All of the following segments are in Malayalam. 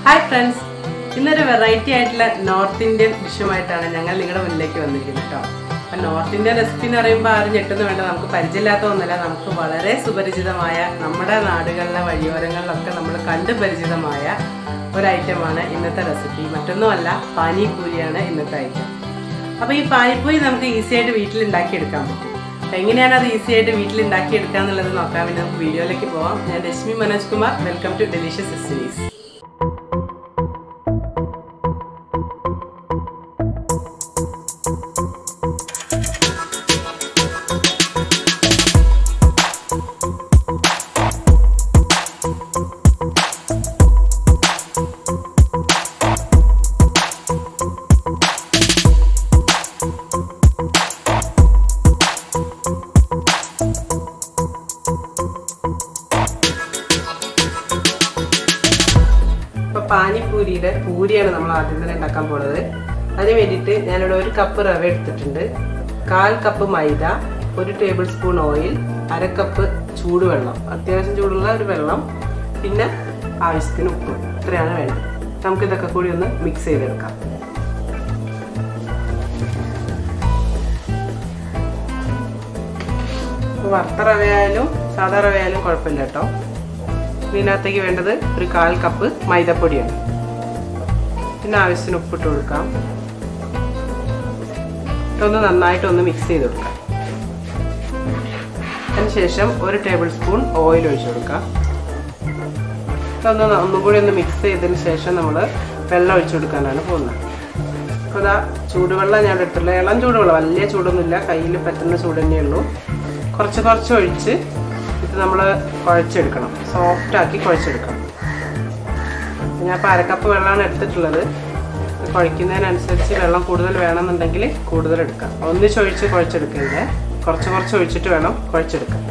ഹായ് ഫ്രണ്ട്സ് ഇന്നൊരു വെറൈറ്റി ആയിട്ടുള്ള നോർത്ത് ഇന്ത്യൻ ഡിഷുമായിട്ടാണ് ഞങ്ങൾ നിങ്ങളുടെ മുന്നിലേക്ക് വന്നിരിക്കുന്നത് കേട്ടോ അപ്പം നോർത്ത് ഇന്ത്യൻ റെസിപ്പി എന്ന് പറയുമ്പോൾ ആരും ഞെട്ടുന്നു വേണ്ട നമുക്ക് പരിചയമില്ലാത്ത ഒന്നല്ല നമുക്ക് വളരെ സുപരിചിതമായ നമ്മുടെ നാടുകളിലെ വഴിയോരങ്ങളിലൊക്കെ നമ്മൾ കണ്ടു പരിചിതമായ ഒരു ഐറ്റമാണ് ഇന്നത്തെ റെസിപ്പി മറ്റൊന്നുമല്ല പാനിപൂരിയാണ് ഇന്നത്തെ ഐറ്റം അപ്പോൾ ഈ പാനിപ്പൂരി നമുക്ക് ഈസി ആയിട്ട് വീട്ടിൽ ഉണ്ടാക്കിയെടുക്കാൻ പറ്റും അപ്പോൾ എങ്ങനെയാണ് അത് ഈസി ആയിട്ട് വീട്ടിൽ ഉണ്ടാക്കിയെടുക്കുക എന്നുള്ളത് നോക്കാൻ വേണ്ടി നമുക്ക് വീഡിയോയിലേക്ക് പോവാം ഞാൻ Rashmi Manoj Kumar welcome to delicious recipes ഇപ്പൊ പാനിപ്പൂരിയുടെ പൂരിയാണ് നമ്മൾ ആദ്യം തന്നെ ഉണ്ടാക്കാൻ പോണത് അതിന് വേണ്ടിയിട്ട് ഞാനിവിടെ ഒരു കപ്പ് റവ എടുത്തിട്ടുണ്ട് കാൽ കപ്പ് മൈദ ഒരു ടേബിൾ സ്പൂൺ ഓയിൽ അര കപ്പ് ചൂടുവെള്ളം അത്യാവശ്യം ചൂടുള്ള ഒരു വെള്ളം പിന്നെ ആവശ്യത്തിന് ഉപ്പ് ഇത്രയാണ് വേണ്ടത് നമുക്ക് ഇതൊക്കെ കൂടി ഒന്ന് മിക്സ് ചെയ്തെടുക്കാം ഇപ്പൊ വറുത്ത റവയായാലും സാധാ റവയായാലും കുഴപ്പമില്ല കേട്ടോ ഇതിനകത്തേക്ക് വേണ്ടത് ഒരു കാൽ കപ്പ് മൈദപ്പൊടിയാണ് പിന്നെ ആവശ്യത്തിന് ഉപ്പിട്ട് കൊടുക്കാം ഇതൊന്ന് നന്നായിട്ടൊന്ന് മിക്സ് ചെയ്ത് കൊടുക്കാം അതിനുശേഷം ഒരു ടേബിൾ സ്പൂൺ ഓയിൽ ഒഴിച്ചു കൊടുക്കാം ഇതൊന്ന് ഒന്നും കൂടി ഒന്ന് മിക്സ് ചെയ്തതിന് ശേഷം നമ്മൾ വെള്ളം ഒഴിച്ചു കൊടുക്കാനാണ് പോകുന്നത് അപ്പോൾ അതാ ചൂടുവെള്ളം ഞാൻ എടുത്തുള്ള ഇളം ചൂടുവെള്ളം വലിയ ചൂടൊന്നുമില്ല കയ്യിൽ പറ്റുന്ന ചൂട് തന്നെയുള്ളൂ കുറച്ച് കുറച്ച് ഒഴിച്ച് ഇത് നമ്മൾ കുഴച്ചെടുക്കണം സോഫ്റ്റ് ആക്കി കുഴച്ചെടുക്കണം ഞാൻ ഇപ്പോൾ അരക്കപ്പ് വെള്ളമാണ് എടുത്തിട്ടുള്ളത് കുഴയ്ക്കുന്നതിനനുസരിച്ച് വെള്ളം കൂടുതൽ വേണമെന്നുണ്ടെങ്കിൽ കൂടുതൽ എടുക്കാം ഒന്നിച്ചൊഴിച്ച് കുഴച്ചെടുക്കരുത് കുറച്ച് കുറച്ച് ഒഴിച്ചിട്ട് വേണം കുഴച്ചെടുക്കാൻ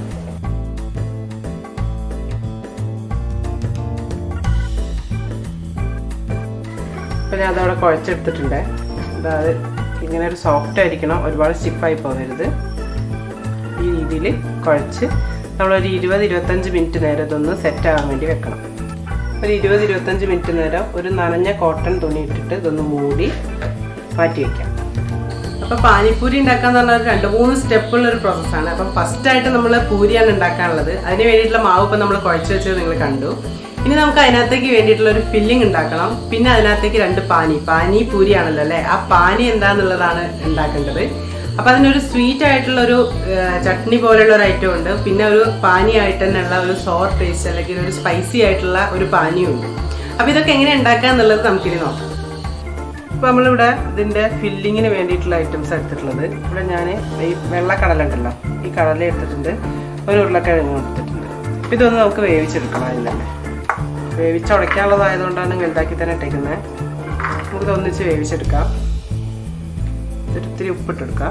ഇപ്പം ഞാൻ അതവിടെ കുഴച്ചെടുത്തിട്ടുണ്ട് അതായത് ഇങ്ങനെ ഒരു സോഫ്റ്റ് ആയിരിക്കണം ഒരുപാട് സ്റ്റിഫായി പോകരുത് ഈ രീതിയിൽ കുഴച്ച് നമ്മളൊരു ഇരുപത് ഇരുപത്തഞ്ച് മിനിറ്റ് നേരം ഇതൊന്ന് സെറ്റ് ആകാൻ വേണ്ടി വെക്കണം ഒരു ഇരുപത് ഇരുപത്തഞ്ച് മിനിറ്റ് നേരം ഒരു നനഞ്ഞ കോട്ടൺ തുണി ഇട്ടിട്ട് ഇതൊന്ന് മൂടി മാറ്റി വയ്ക്കാം അപ്പോൾ പാനിപ്പൂരി ഉണ്ടാക്കാന്ന് പറഞ്ഞാൽ രണ്ട് മൂന്ന് സ്റ്റെപ്പുള്ള ഒരു പ്രോസസ്സാണ് അപ്പം ഫസ്റ്റ് ആയിട്ട് നമ്മൾ പൂരിയാണ് ഉണ്ടാക്കാനുള്ളത് അതിന് വേണ്ടിയിട്ടുള്ള മാവ് ഇപ്പം നമ്മൾ കുഴച്ച് വെച്ചത് നിങ്ങൾ കണ്ടു ഇനി നമുക്ക് അതിനകത്തേക്ക് വേണ്ടിയിട്ടുള്ള ഒരു ഫില്ലിംഗ് ഉണ്ടാക്കണം പിന്നെ അതിനകത്തേക്ക് രണ്ട് പാനി പാനി പൂരിയാണല്ലോ അല്ലേ ആ പാനി എന്താന്നുള്ളതാണ് ഉണ്ടാക്കേണ്ടത് അപ്പൊ അതിനൊരു സ്വീറ്റ് ആയിട്ടുള്ള ഒരു ചട്നി പോലുള്ള ഒരു ഐറ്റം ഉണ്ട് പിന്നെ ഒരു പാനി ആയിട്ട് തന്നെയുള്ള ഒരു സോർ ടേസ്റ്റ് അല്ലെങ്കിൽ ഒരു സ്പൈസി ആയിട്ടുള്ള ഒരു പാനിയും ഉണ്ട് അപ്പൊ ഇതൊക്കെ എങ്ങനെ ഉണ്ടാക്കുക എന്നുള്ളത് നമുക്കിനി നോക്കാം ഇപ്പൊ നമ്മളിവിടെ ഇതിന്റെ ഫില്ലിങ്ങിന് വേണ്ടിയിട്ടുള്ള ഐറ്റംസ് എടുത്തിട്ടുള്ളത് ഇവിടെ ഞാൻ ഈ വെള്ള കടല ഉണ്ടല്ലോ ഈ കടല എടുത്തിട്ടുണ്ട് ഒരു ഉരുളക്കിഴങ്ങ് എടുത്തിട്ടുണ്ട് അപ്പൊ ഇതൊന്ന് നമുക്ക് വേവിച്ചെടുക്കണം അതിൽ തന്നെ വേവിച്ചുടയ്ക്കാനുള്ളതായതുകൊണ്ടാണ് വലുതാക്കി തന്നെ ഇട്ടേക്കുന്നത് നമുക്കിത് ഒന്നിച്ച് വേവിച്ചെടുക്കാം ഒത്തിരി ഉപ്പിട്ടെടുക്കാം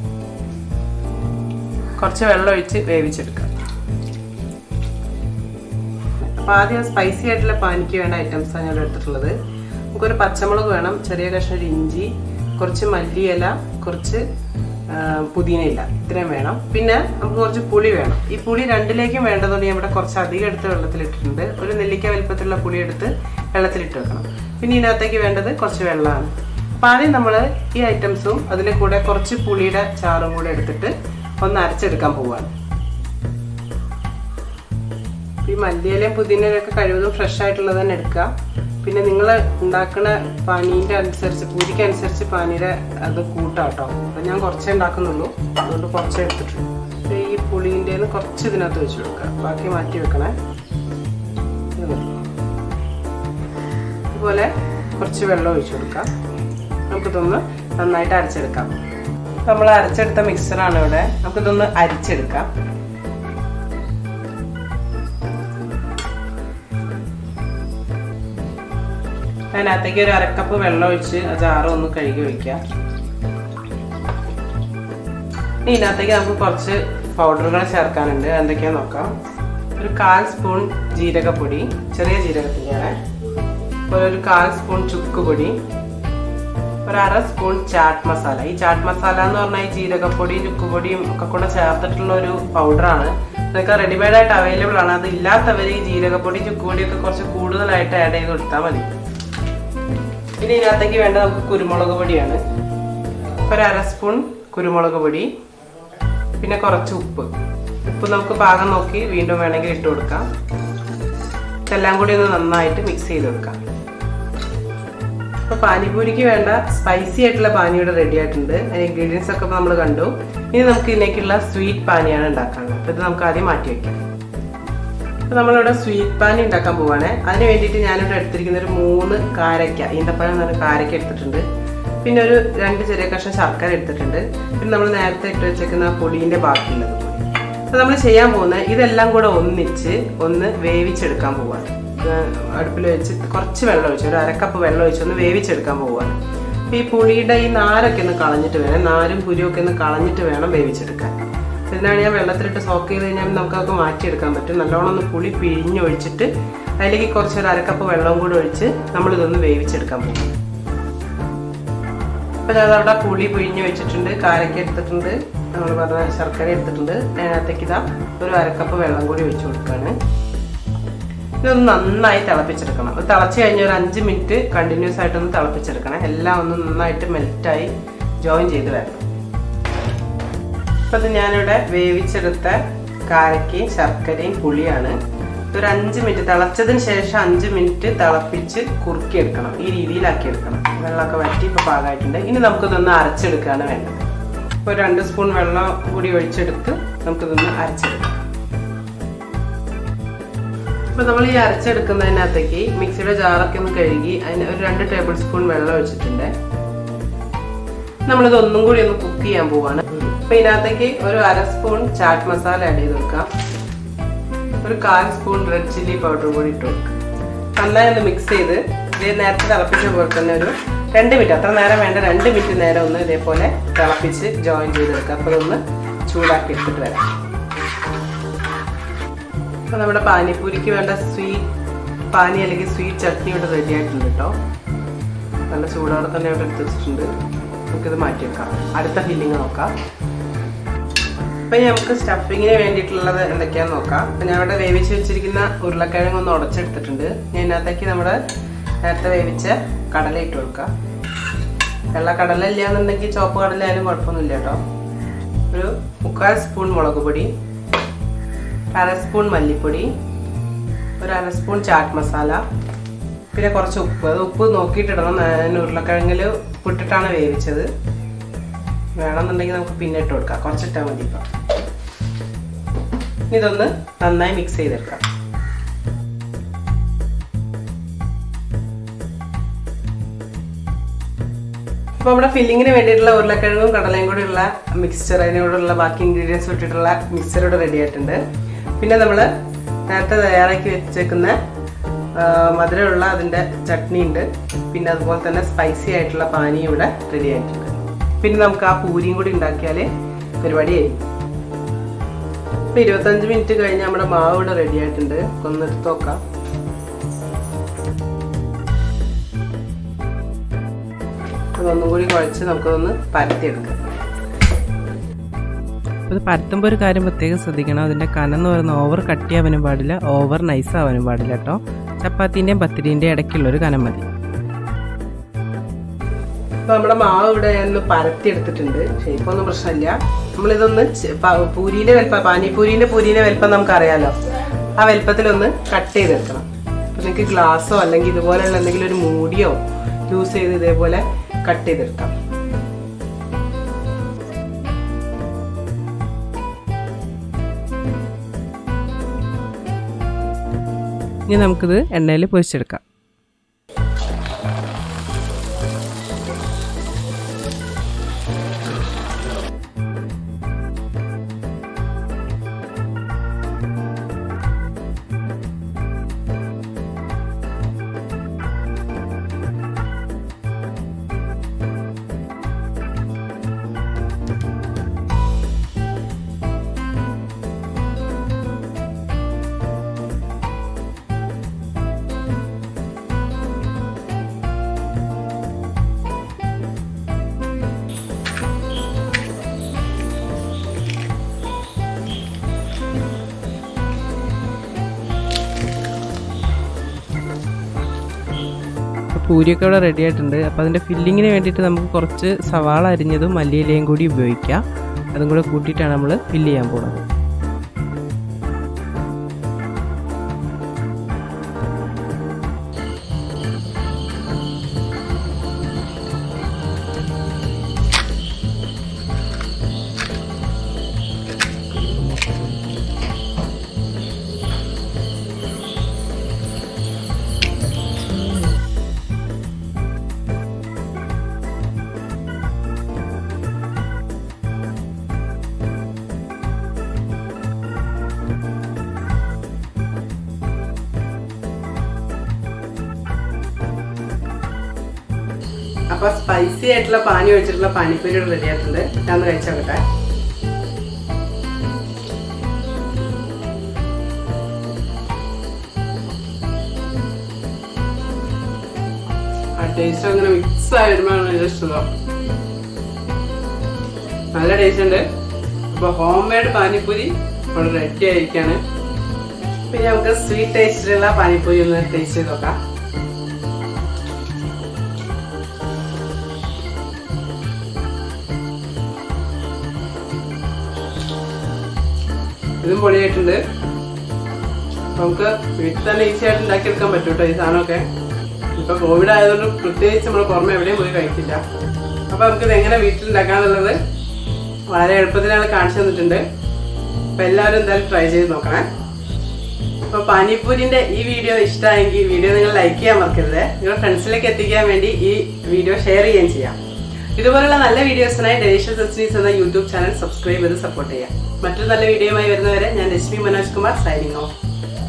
കുറച്ച് വെള്ളം ഒഴിച്ച് വേവിച്ചെടുക്കാം അപ്പോൾ ആദ്യം സ്പൈസി ആയിട്ടുള്ള പാനിക്ക് വേണ്ട ഐറ്റംസാണ് ഞാൻ എടുത്തിട്ടുള്ളത് നമുക്കൊരു പച്ചമുളക് വേണം ചെറിയ കഷ്ണം ഒരു ഇഞ്ചി കുറച്ച് മല്ലിയില കുറച്ച് പുതിനയില ഇത്രയും വേണം പിന്നെ നമുക്ക് കുറച്ച് പുളി വേണം ഈ പുളി രണ്ടിലേക്കും വേണ്ടതുകൊണ്ട് ഞാൻ ഇവിടെ കുറച്ച് അധികം എടുത്ത് വെള്ളത്തിലിട്ടിട്ടുണ്ട് ഒരു നെല്ലിക്ക വലിപ്പത്തിലുള്ള പുളി എടുത്ത് വെള്ളത്തിലിട്ട് വെക്കണം പിന്നെ ഇതിനകത്തേക്ക് വേണ്ടത് കുറച്ച് വെള്ളമാണ് അപ്പം ആദ്യം നമ്മൾ ഈ ഐറ്റംസും അതിൽ കൂടെ കുറച്ച് പുളിയുടെ ചാറും കൂടെ എടുത്തിട്ട് ഒന്ന് അരച്ചെടുക്കാൻ പോവുകയാണ് ഈ മല്ലിയിലയും പുതിനയിലും ഒക്കെ കഴിവതും ഫ്രഷ് ആയിട്ടുള്ളത് തന്നെ എടുക്കുക പിന്നെ നിങ്ങൾ ഉണ്ടാക്കുന്ന പനീൻ്റെ അനുസരിച്ച് പൂരിക്ക് അനുസരിച്ച് പനീരെ അത് കൂട്ടാട്ടോ അപ്പം ഞാൻ കുറച്ചേ ഉണ്ടാക്കുന്നുള്ളൂ അതുകൊണ്ട് കുറച്ചേ എടുത്തിട്ടുള്ളൂ ഈ പുളീൻ്റെ കുറച്ച് ഇതിനകത്ത് വെച്ച് കൊടുക്കുക ബാക്കി മാറ്റി വെക്കണേ ഇതുപോലെ കുറച്ച് വെള്ളം ഒഴിച്ചു കൊടുക്കാം നമുക്കിതൊന്ന് നന്നായിട്ട് അരച്ചെടുക്കാം നമ്മൾ അരച്ചെടുത്ത മിക്സറാണ് ഇവിടെ നമുക്കിതൊന്ന് അരിച്ചെടുക്കാം അതിനകത്തേക്ക് ഒരു അരക്കപ്പ് വെള്ളം ഒഴിച്ച് ആ ജാറ് ഒന്ന് കഴുകി വയ്ക്കാം ഇനി ഇതിനകത്തേക്ക് നമുക്ക് കുറച്ച് പൗഡറുകൾ ചേർക്കാനുണ്ട് എന്തൊക്കെയാന്ന് നോക്കാം ഒരു കാൽ സ്പൂൺ ജീരകപ്പൊടി ചെറിയ ജീരകത്തിൻ്റെയാണ് ഒരു കാൽ സ്പൂൺ ചുക്ക് പൊടി ഒരു അര സ്പൂൺ ചാറ്റ് മസാല ഈ ചാറ്റ് മസാല എന്ന് പറഞ്ഞാൽ ഈ ജീരകപ്പൊടിയും ചുക്കുപൊടിയും ഒക്കെ കൂടെ ചേർത്തിട്ടുള്ള ഒരു പൗഡറാണ് ഇതൊക്കെ റെഡിമെയ്ഡ് ആയിട്ട് അവൈലബിൾ ആണ് അത് ഇല്ലാത്തവർ ഈ ജീരകപ്പൊടി ചുക്കുപൊടി ഒക്കെ കുറച്ച് കൂടുതലായിട്ട് ആഡ് ചെയ്ത് കൊടുത്താൽ മതി പിന്നെ ഇതിനകത്തേക്ക് വേണ്ട നമുക്ക് കുരുമുളക് പൊടിയാണ് ഒരു അര സ്പൂൺ കുരുമുളക് പൊടി പിന്നെ കുറച്ച് ഉപ്പ് ഉപ്പ് നമുക്ക് പാകം നോക്കി വീണ്ടും വേണമെങ്കിൽ ഇട്ട് കൊടുക്കാം ഇതെല്ലാം കൂടി ഒന്ന് നന്നായിട്ട് മിക്സ് ചെയ്ത് വെക്കാം അപ്പോൾ പാനിപൂരിക്ക് വേണ്ട സ്പൈസി ആയിട്ടുള്ള പാനി ഇവിടെ റെഡി ആയിട്ടുണ്ട് അതിന് ഇൻഗ്രീഡിയൻസ് ഒക്കെ നമ്മൾ കണ്ടു ഇനി നമുക്ക് ഇതിലേക്കുള്ള സ്വീറ്റ് പാനിയാണ് ഉണ്ടാക്കാനുള്ളത് അപ്പോൾ ഇത് നമുക്ക് ആദ്യം മാറ്റി വയ്ക്കാം അപ്പോൾ നമ്മളിവിടെ സ്വീറ്റ് പാനി ഉണ്ടാക്കാൻ പോവാണ് അതിന് വേണ്ടിയിട്ട് ഞാനിവിടെ എടുത്തിരിക്കുന്ന ഒരു മൂന്ന് കാരയ്ക്ക ഈന്തപ്പഴം എന്ന് പറഞ്ഞ കാരയ്ക്ക എടുത്തിട്ടുണ്ട് പിന്നെ ഒരു രണ്ട് ചെറിയ കഷ്ണം ശർക്കര എടുത്തിട്ടുണ്ട് പിന്നെ നമ്മൾ നേരത്തെ ഇട്ട് വെച്ചേക്കുന്ന പൊടിയുടെ ബാക്കിയുള്ളത് കൂടി അപ്പോൾ നമ്മൾ ചെയ്യാൻ പോകുന്നത് ഇതെല്ലാം കൂടെ ഒന്നിച്ച് ഒന്ന് വേവിച്ചെടുക്കാൻ പോവാണ് അടുപ്പിൽ വെച്ച് കുറച്ച് വെള്ളം ഒഴിച്ച് ഒരു അരക്കപ്പ് വെള്ളം ഒഴിച്ച് ഒന്ന് വേവിച്ചെടുക്കാൻ പോവുകയാണ് അപ്പോൾ ഈ പുളിയുടെ ഈ നാരൊക്കെ ഒന്ന് കളഞ്ഞിട്ട് വേണം നാരും കുരുവൊക്കെ ഒന്ന് കളഞ്ഞിട്ട് വേണം വേവിച്ചെടുക്കാൻ ഇതിനാണ് ഞാൻ വെള്ളത്തിലിട്ട് സോക്ക് ചെയ്ത് കഴിഞ്ഞാൽ നമുക്കതൊക്കെ മാറ്റിയെടുക്കാൻ പറ്റും നല്ലോണം ഒന്ന് പുളി പിഴിഞ്ഞൊഴിച്ചിട്ട് അതിലേക്ക് കുറച്ച് ഒരു അരക്കപ്പ് വെള്ളവും കൂടി ഒഴിച്ച് നമ്മളിതൊന്ന് വേവിച്ചെടുക്കാൻ പോകും അപ്പോൾ ഞാൻ അവിടെ പുളി പിഴിഞ്ഞ് വെച്ചിട്ടുണ്ട് കാരക്ക എടുത്തിട്ടുണ്ട് നമ്മൾ പറഞ്ഞ ശർക്കര എടുത്തിട്ടുണ്ട് അതിനകത്തേക്ക് ഇതാ ഒരു അരക്കപ്പ് വെള്ളം കൂടി ഒഴിച്ച് കൊടുക്കുകയാണ് ഇതൊന്ന് നന്നായി തിളപ്പിച്ചെടുക്കണം അത് തിളച്ച് കഴിഞ്ഞ ഒരു അഞ്ച് മിനിറ്റ് കണ്ടിന്യൂസ് ആയിട്ടൊന്ന് തിളപ്പിച്ചെടുക്കണം എല്ലാം ഒന്ന് നന്നായിട്ട് മെൽറ്റായി ജോയിൻ ചെയ്ത് വരണം അപ്പം അത് ഞാനിവിടെ വേവിച്ചെടുത്ത കാരക്കയും ശർക്കരയും പുളിയാണ് ഒരു അഞ്ച് മിനിറ്റ് തിളച്ചതിന് ശേഷം അഞ്ച് മിനിറ്റ് തിളപ്പിച്ച് കുറുക്കിയെടുക്കണം ഈ രീതിയിലാക്കി എടുക്കണം വെള്ളമൊക്കെ വറ്റി ഇപ്പോൾ പാകമായിട്ടുണ്ട് ഇനി നമുക്കിതൊന്ന് അരച്ചെടുക്കുകയാണ് വേണ്ടത് ഇപ്പോൾ രണ്ട് സ്പൂൺ വെള്ളം കൂടി ഒഴിച്ചെടുത്ത് നമുക്കിതൊന്ന് അരച്ചെടുക്കാം അപ്പോൾ നമ്മൾ ഈ അരച്ചെടുക്കുന്നതിനകത്തേക്ക് മിക്സിയുടെ ജാറൊക്കെ ഒന്ന് കഴുകി അതിന് ഒരു രണ്ട് ടേബിൾ സ്പൂൺ വെള്ളം ഒഴിച്ചിട്ടുണ്ട് നമ്മളിത് ഒന്നും കൂടി ഒന്ന് കുക്ക് ചെയ്യാൻ പോവാണ് അപ്പോൾ ഇതിനകത്തേക്ക് ഒരു അര സ്പൂൺ ചാറ്റ് മസാല ആഡ് ചെയ്ത് കൊടുക്കാം ഒരു കാൽ സ്പൂൺ റെഡ് ചില്ലി പൗഡർ കൂടി ഇട്ട് കൊടുക്കാം നന്നായി ഒന്ന് മിക്സ് ചെയ്ത് ഇത് നേരത്തെ തിളപ്പിച്ച പോലെ തന്നെ ഒരു രണ്ട് മിനിറ്റ് അത്ര നേരം വേണ്ട രണ്ട് മിനിറ്റ് നേരം ഒന്ന് ഇതേപോലെ തിളപ്പിച്ച് ജോയിൻ ചെയ്തെടുക്കാം അപ്പോൾ ഇതൊന്ന് ചൂടാക്കി എടുത്തിട്ട് വരാം അപ്പോൾ നമ്മുടെ പാനിപ്പൂരിക്ക് വേണ്ട സ്വീറ്റ് പാനി അല്ലെങ്കിൽ സ്വീറ്റ് ചട്നി ഇവിടെ റെഡി ആയിട്ടുണ്ട് കേട്ടോ നല്ല ചൂടോടെ തന്നെ ഇവിടെ എടുത്ത് വെച്ചിട്ടുണ്ട് നമുക്കിത് മാറ്റി വെക്കാം അടുത്ത ഫില്ലിങ് നോക്കാം അപ്പം നമുക്ക് സ്റ്റഫിങ്ങിന് വേണ്ടിയിട്ടുള്ളത് എന്തൊക്കെയാണെന്ന് നോക്കാം അപ്പം ഞാൻ ഇവിടെ വേവിച്ച് വെച്ചിരിക്കുന്ന ഉരുളക്കിഴങ്ങ് ഒന്ന് ഉടച്ചെടുത്തിട്ടുണ്ട് ഞാൻ ഇതിനകത്തേക്ക് നമ്മുടെ നേരത്തെ വേവിച്ച കടല ഇട്ട് കൊടുക്കാം വെള്ള കടല ഇല്ല എന്നുണ്ടെങ്കിൽ ചുവപ്പ് കടല ആയാലും കുഴപ്പമൊന്നുമില്ല കേട്ടോ ഒരു മുക്കാൽ സ്പൂൺ മുളക് പൊടി അര സ്പൂൺ മല്ലിപ്പൊടി ഒരു അര സ്പൂൺ ചാറ്റ് മസാല പിന്നെ കുറച്ച് ഉപ്പ് അത് ഉപ്പ് നോക്കിയിട്ടിടണം ഞാൻ ഉരുളക്കിഴങ്ങിൽ ഉപ്പിട്ടിട്ടാണ് വേവിച്ചത് വേണമെന്നുണ്ടെങ്കിൽ നമുക്ക് പിന്നെ ഇട്ട് കൊടുക്കാം കുറച്ചിട്ടാൽ മതി ഇപ്പം ഇതൊന്ന് നന്നായി മിക്സ് ചെയ്തെടുക്കാം അപ്പോൾ നമ്മുടെ ഫില്ലിങ്ങിന് വേണ്ടിയിട്ടുള്ള ഉരുളക്കിഴങ്ങും കടലയും കൂടിയുള്ള മിക്സ്ചർ അതിനോടുള്ള ബാക്കി ഇൻഗ്രീഡിയൻസ് ഇട്ടിട്ടുള്ള മിക്സ്ചർ ഇവിടെ റെഡി ആയിട്ടുണ്ട് പിന്നെ നമ്മൾ നേരത്തെ തയ്യാറാക്കി വെച്ചേക്കുന്ന മധുരമുള്ള അതിൻ്റെ ചട്നി ഉണ്ട് പിന്നെ അതുപോലെ തന്നെ സ്പൈസി ആയിട്ടുള്ള പാനി ഇവിടെ റെഡി ആയിട്ടുണ്ട് പിന്നെ നമുക്ക് ആ പൂരിയും കൂടി ഉണ്ടാക്കിയാൽ പരിപാടിയായി ഇപ്പം ഇരുപത്തഞ്ച് മിനിറ്റ് കഴിഞ്ഞ് നമ്മുടെ മാവ് ഇവിടെ റെഡി ആയിട്ടുണ്ട് ഒന്ന് എടുത്ത് നോക്കാം അതൊന്നും കൂടി കുഴച്ച് നമുക്കതൊന്ന് പരത്തിയെടുക്കാം ഇത് പരത്തുമ്പോൾ ഒരു കാര്യം പ്രത്യേകം ശ്രദ്ധിക്കണം അതിൻ്റെ കനം എന്ന് പറയുന്നത് ഓവർ കട്ടിയാവാനും പാടില്ല ഓവർ നൈസ് ആവാനും പാടില്ല കേട്ടോ ചപ്പാത്തിൻ്റെയും പത്തിരിൻ്റെയും ഇടയ്ക്കുള്ള ഒരു കനം മതി അപ്പോൾ നമ്മുടെ മാവ് ഇവിടെ ഒന്ന് പരത്തിയെടുത്തിട്ടുണ്ട് ഷേപ്പൊന്നും പ്രശ്നമില്ല നമ്മളിതൊന്ന് പൂരിയിലെ വലിപ്പം പാനിപ്പൂരിൻ്റെ പൂരിയിലെ വലിപ്പം നമുക്കറിയാലോ ആ വലിപ്പത്തിലൊന്ന് കട്ട് ചെയ്തെടുക്കണം അപ്പോൾ നിങ്ങൾക്ക് ഗ്ലാസ്സോ അല്ലെങ്കിൽ ഇതുപോലെയുള്ള എന്തെങ്കിലും ഒരു മൂടിയോ യൂസ് ചെയ്ത് ഇതേപോലെ കട്ട് ചെയ്തെടുക്കാം ഇനി നമുക്കിത് എണ്ണയിൽ പൊരിച്ചെടുക്കാം പൂരിയൊക്കെ ഇവിടെ റെഡി ആയിട്ടുണ്ട് അപ്പോൾ അതിൻ്റെ ഫില്ലിങ്ങിന് വേണ്ടിയിട്ട് നമുക്ക് കുറച്ച് സവാള അരിഞ്ഞതും മല്ലിയിലയും കൂടി ഉപയോഗിക്കാം അതും കൂടെ കൂട്ടിയിട്ടാണ് നമ്മൾ ഫില്ല് ചെയ്യാൻ പോകുന്നത് അപ്പൊ സ്പൈസി ആയിട്ടുള്ള പാനി ഒഴിച്ചിട്ടുള്ള പാനിപ്പൂരി റെഡി ആയിട്ടുണ്ട് ഞാൻ ഒന്ന് കഴിച്ചു നോക്കട്ടെ ആ ടേസ്റ്റ് അങ്ങനെ മിക്സ് ആയി വരുമ്പോഴാണ് എനിക്ക് ഇഷ്ടം നല്ല ടേസ്റ്റ് ഉണ്ട് അപ്പൊ ഹോം മെയ്ഡ് പാനിപ്പൂരി ഇവിടെ റെഡി ആയിരിക്കാണ് പിന്നെ നമുക്ക് സ്വീറ്റ് ടേസ്റ്റിലുള്ള പാനിപ്പൂരി ഒന്ന് ടേസ്റ്റ് ചെയ്ത് നോക്കാം ഇതും പൊളിയായിട്ടുണ്ട് നമുക്ക് വീട്ടിൽ തന്നെ ഈസി ആയിട്ട് ഉണ്ടാക്കിയെടുക്കാൻ പറ്റും കേട്ടോ ഈ സാധനമൊക്കെ ഇപ്പൊ കോവിഡ് ആയതുകൊണ്ട് പ്രത്യേകിച്ച് നമ്മൾ പുറമെ എവിടെയും പോയി കഴിക്കില്ല അപ്പൊ നമുക്ക് ഇത് എങ്ങനെ വീട്ടിൽ ഉണ്ടാക്കാന്നുള്ളത് വളരെ എളുപ്പത്തിലാണ് കാണിച്ചു തന്നിട്ടുണ്ട് അപ്പൊ എല്ലാവരും എന്തായാലും ട്രൈ ചെയ്ത് നോക്കണേ അപ്പൊ പാനിപ്പൂരിന്റെ ഈ വീഡിയോ ഇഷ്ടമായെങ്കിൽ വീഡിയോ നിങ്ങൾ ലൈക്ക് ചെയ്യാൻ മറക്കരുത് നിങ്ങളുടെ ഫ്രണ്ട്സിലേക്ക് എത്തിക്കാൻ വേണ്ടി ഈ വീഡിയോ ഷെയർ ചെയ്യുകയും ചെയ്യാം ഇതുപോലുള്ള നല്ല വീഡിയോസിനായി ഡെലീഷ്യസ് ഡെസ്റ്റിനീസ് എന്ന യൂട്യൂബ് ചാനൽ സബ്സ്ക്രൈബ് ചെയ്ത് സപ്പോർട്ട് ചെയ്യാം മറ്റൊരു നല്ല വീഡിയോയുമായി വരുന്നവരെ ഞാൻ രശ്മി മനോജ് കുമാർ സൈനിങ് ഓഫ്